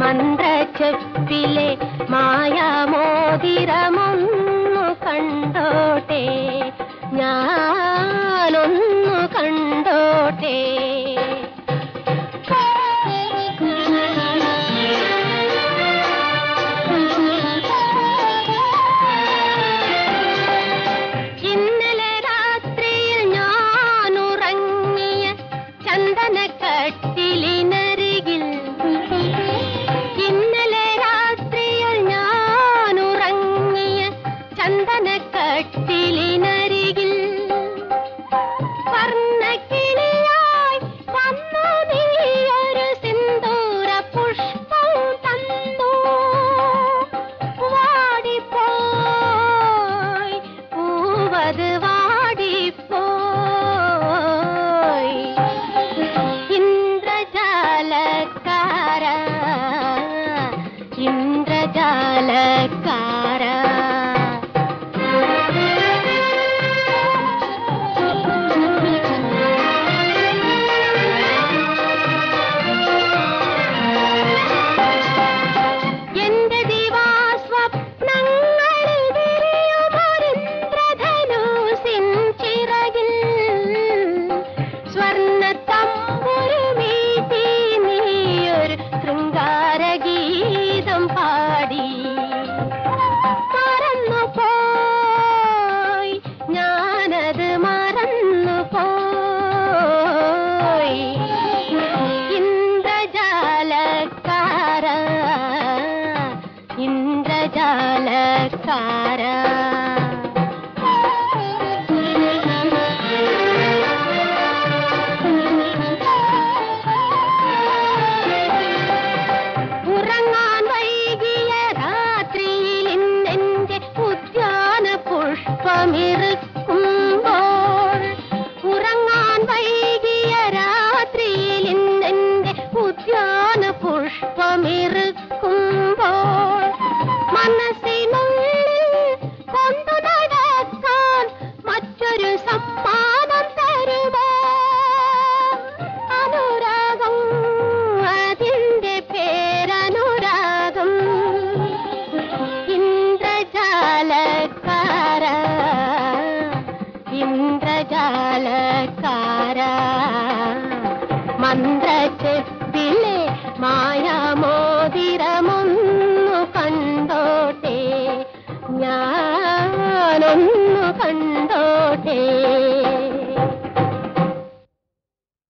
മന്ത്രച്ചെപ്പിലെ മായാമോതിരമൊന്നു കണ്ടോട്ടെ ഞാനൊന്നു കണ്ടോട്ടെ ഇന്നലെ രാത്രിയിൽ ഞാൻ ഉറങ്ങിയ ചന്ദനക്കട്ടിലിനരികിൽ ഇന്നലെ രാത്രിയിൽ ഞാൻ ഉറങ്ങിയ ചന്ദനക്കട്ടിലിനരികിൽ വർണ്ണക്കിളിയായി വന്നു നീയൊരു സിന്ദൂര പുഷ്പം തന്നു വാടിപ്പോയി പൂവത് വാടിപ്പോയി ഇന്ദ്രജാലക്കാര ഇന്ദ്രജാലക്കാര എന്റെ ദിവാസ്വപ്നങ്ങളിൽ വിരിയുമൊരിന്ദ്രധനുസിൻ ചിറകിൽ സ്വർണ്ണത്തമ്പുരുമീട്ടി നീയൊരു ശൃംഗാരഗീതം പാടി മറന്നു പോയി ഞാനത് മറന്നു പോയി ഇന്ദ്രജാലക്കാര ഇന്ദ്രജാലക്കാര ഉറങ്ങാൻ വൈകിയ രാത്രിയിൽ ഇന്നെന്റെ ഉദ്യാന പുഷ്പമിറുക്കുമ്പോൾ ഉറങ്ങാൻ വൈകിയ രാത്രിയിൽ ഇന്നെന്റെ ഉദ്യാന പുഷ്പമിറുക്കുമ്പോൾ മനസ്സിനുള്ളിൽ കൊണ്ടു നടക്കാൻ മറ്റൊരു സമ്മാനം തരുമോ അനുരാഗം അതിന്റെ പേരനുരാഗം ഇന്ദ്രജാലക്കാര ഇന്ദ്രജാലക്കാര മന്ത്രച്ചെപ്പിലെ മായാമോ